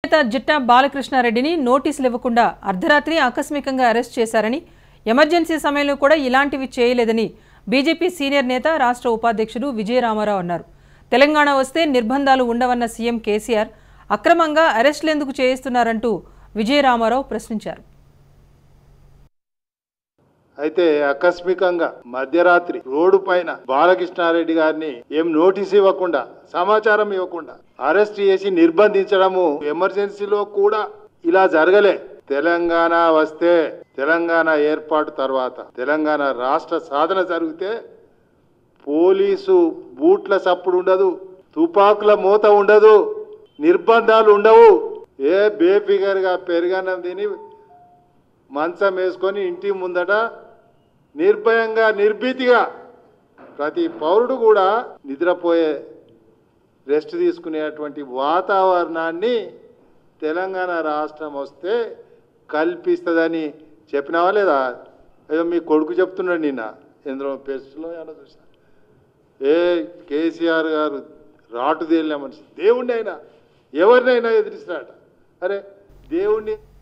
నేత జిట్టా బాలకృష్ణారెడ్డిని నోటీసులు ఇవ్వకుండా అర్ధరాత్రి ఆకస్మికంగా అరెస్ట్ చేశారని ఎమర్జెన్సీ సమయంలో కూడా ఇలాంటివి చేయలేదని బీజేపీ సీనియర్ నేత రాష్ట్ర ఉపాధ్యక్షుడు విజయరామారావు అన్నారు తెలంగాణ వస్తే నిర్బంధాలు ఉండవన్న సీఎం కేసీఆర్ అక్రమంగా అరెస్టులు ఎందుకు చేయిస్తున్నారంటూ విజయరామారావు ప్రశ్నించారు అయితే ఆకస్మికంగా మధ్యరాత్రి రోడ్డు పైన బాలకృష్ణారెడ్డి గారిని ఏం నోటీస్ ఇవ్వకుండా సమాచారం ఇవ్వకుండా అరెస్ట్ చేసి నిర్బంధించడము ఎమర్జెన్సీలో కూడా ఇలా జరగలే తెలంగాణ వస్తే తెలంగాణ ఏర్పాటు తర్వాత తెలంగాణ రాష్ట్ర సాధన జరిగితే పోలీసు బూట్ల సప్పుడు ఉండదు తుపాకుల మూత ఉండదు నిర్బంధాలు ఉండవు ఏ బేఫిగర్గా పెరుగన్నం తిని మంచం వేసుకొని ఇంటి ముందట నిర్భయంగా నిర్భీతిగా ప్రతి పౌరుడు కూడా నిద్రపోయే రెస్ట్ తీసుకునేటువంటి వాతావరణాన్ని తెలంగాణ రాష్ట్రం వస్తే కల్పిస్తుందని చెప్పినావా లేదా అయ్యో మీ కొడుకు చెప్తున్నాడు నిన్న ఎందులో పెస్ట్లో ఏమన్నా చూసా ఏ కేసీఆర్ గారు రాటు తేలిన మనిషి దేవుణ్ణి అయినా ఎవరినైనా ఎదిరిస్తాడట అరే దేవుణ్ణి